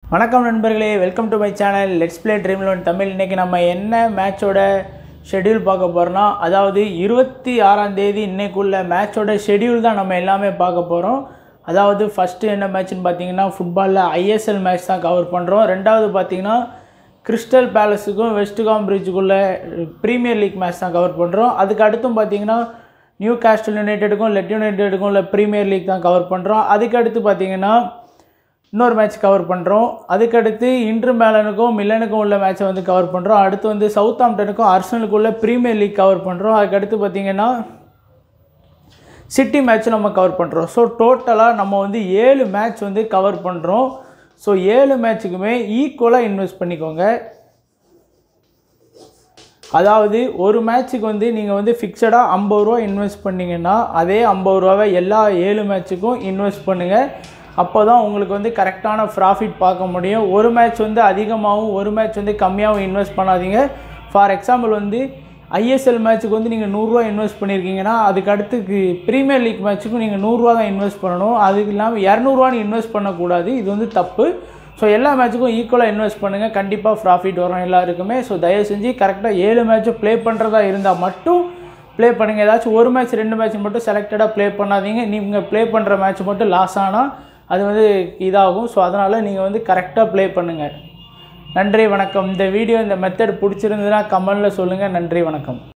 வணக்கம் நண்பர்களே welcome to my channel let's play dream lone Tamil இன்றைக்கி நம்ம என்ன மேட்சோட ஷெட்யூல் பார்க்க போகிறோம்னா அதாவது இருபத்தி ஆறாம் தேதி இன்னைக்குள்ள மேட்சோட ஷெட்யூல் தான் நம்ம எல்லாமே பார்க்க போகிறோம் அதாவது ஃபஸ்ட்டு என்ன மேட்ச்னு பார்த்தீங்கன்னா ஃபுட்பாலில் ஐஎஸ்எல் மேட்ச் தான் கவர் பண்ணுறோம் ரெண்டாவது பார்த்தீங்கன்னா கிறிஸ்டல் பேலஸுக்கும் வெஸ்ட்காம் பிரிட்ஜுக்குள்ள ப்ரீமியர் லீக் மேட்ச் தான் கவர் பண்ணுறோம் அதுக்கு அடுத்தும் பார்த்தீங்கன்னா நியூ காஸ்டல் யுனைடெடுக்கும் லெட் யுனைடெடுக்கும் உள்ள ப்ரீமியர் லீக் தான் கவர் பண்ணுறோம் அதுக்கு அடுத்து பார்த்தீங்கன்னா இன்னொரு மேட்ச் கவர் பண்ணுறோம் அதுக்கடுத்து இன்ட்ரு மேலனுக்கும் மில்லனுக்கும் உள்ள மேட்ச்சை வந்து கவர் பண்ணுறோம் அடுத்து வந்து சவுத் ஆம்டனுக்கும் அர்சனலுக்கும் உள்ள ப்ரீமியர் லீக் கவர் பண்ணுறோம் அதுக்கடுத்து பார்த்தீங்கன்னா சிட்டி மேட்ச் நம்ம கவர் பண்ணுறோம் ஸோ டோட்டலாக நம்ம வந்து ஏழு மேட்ச் வந்து கவர் பண்ணுறோம் ஸோ ஏழு மேட்ச்சுக்குமே ஈக்குவலாக இன்வெஸ்ட் பண்ணிக்கோங்க அதாவது ஒரு மேட்ச்சுக்கு வந்து நீங்கள் வந்து ஃபிக்ஸடாக ஐம்பது ரூபா இன்வெஸ்ட் பண்ணிங்கன்னா அதே ஐம்பது ரூபாவை எல்லா ஏழு மேட்ச்சுக்கும் இன்வெஸ்ட் பண்ணுங்கள் அப்போ தான் உங்களுக்கு வந்து கரெக்டான ப்ராஃபிட் பார்க்க முடியும் ஒரு மேட்ச் வந்து அதிகமாகவும் ஒரு மேட்ச் வந்து கம்மியாகவும் இன்வெஸ்ட் பண்ணாதீங்க ஃபார் எக்ஸாம்பிள் வந்து ஐஎஸ்எல் மேட்ச்சுக்கு வந்து நீங்கள் நூறுரூவா இன்வெஸ்ட் பண்ணியிருக்கீங்கன்னா அதுக்கு அடுத்து ப்ரீமியர் லீக் மேட்ச்சுக்கும் நீங்கள் நூறுரூவா தான் இன்வெஸ்ட் பண்ணணும் அதுக்கு இல்லாமல் இரநூறுவான்னு இன்வெஸ்ட் பண்ணக்கூடாது இது வந்து தப்பு ஸோ எல்லா மேட்ச்சுக்கும் ஈக்குவலாக இன்வெஸ்ட் பண்ணுங்கள் கண்டிப்பாக ப்ராஃபிட் வரும் எல்லாருக்குமே ஸோ தயவு செஞ்சு கரெக்டாக ஏழு மேட்ச்சும் ப்ளே பண்ணுறதா இருந்தால் மட்டும் ப்ளே பண்ணுங்கள் ஏதாச்சும் ஒரு மேட்ச் ரெண்டு மேட்ச் மட்டும் செலக்டடாக ப்ளே பண்ணாதீங்க நீங்கள் ப்ளே பண்ணுற மேட்ச் மட்டும் லாஸ் ஆனால் அது வந்து இதாகும் ஸோ அதனால் நீங்கள் வந்து கரெக்டாக ப்ளே பண்ணுங்கள் நன்றி வணக்கம் இந்த வீடியோ இந்த மெத்தட் பிடிச்சிருந்ததுன்னா கமெண்டில் சொல்லுங்கள் நன்றி வணக்கம்